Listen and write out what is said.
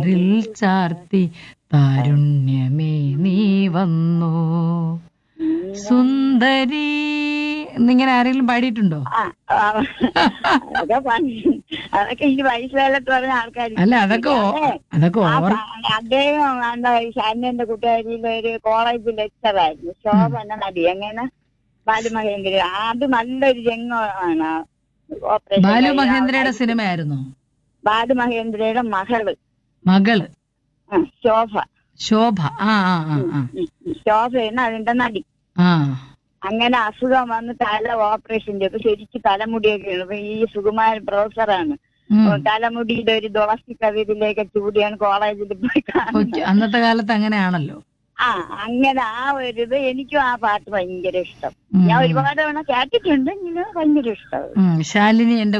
മാറിൽ ചാർത്തി താരുണ്യമേ നീ വന്നു സുന്ദരി എന്നിങ്ങനെ ആരെങ്കിലും പാടിയിട്ടുണ്ടോ ആ, ആ, അതൊക്കെ പണ്ട് അതൊക്കെ ഈ വയസ്സുകാലത്ത് പറഞ്ഞ ആൾക്കാർ അല്ല അതൊക്കെ ഓ- അതൊക്കെ ഓവർ അദ്ദേഹം എന്താ ഷാനിന്റെ കൂട്ടുകാരിയിലെ ഒരു കോളേജ് ലെക്ചറായിരുന്നു ശോഭ എന്ന നടി എങ്ങനെ ബാലുമഹേന്ദ്ര അത് നല്ലൊരു രംഗമാണ് ഓപ്പറേഷൻ ബാലു കഴിഞ്ഞ മഹേന്ദ്രയുടെ ആ- സിനിമയായിരുന്നോ ബാലുമഹേന്ദ്രയുടെ മകള് മകള് ആ, ശോഭ ശോഭ ആ ആ ആ ആ ഉം, ഉം. ശോഭയാണ് അതിന്റെ നടി ആ അങ്ങനെ അസുഖം വന്ന് തല ഓപ്പറേഷൻ ചെയ്തു ശരിക്ക് തലമുടിയൊക്കെ ഉണ്ട് അപ്പൊ ഈ സുകുമാരൻ പ്രൊഫസറാണ് ഉം. തലമുടിയുടെ ഒരു ദോഷി കവിതയിലേക്ക് ചൂടിയാണ് കോളേജിൽ പോയി കാണുന്നത് ഓക്കെ. അന്നത്തെ കാലത്ത് അങ്ങനെയാണല്ലോ ആ അങ്ങനെ ആ ഒരു ഇത് എനിക്കും ആ പാട്ട് ഭയങ്കര ഇഷ്ടം ഉം. ഞാൻ ഒരുപാട് തവണ കേട്ടിട്ടുണ്ട് എങ്കിലും ഭയങ്കര ഇഷ്ടം ഉം. ശാലിനി എന്റെ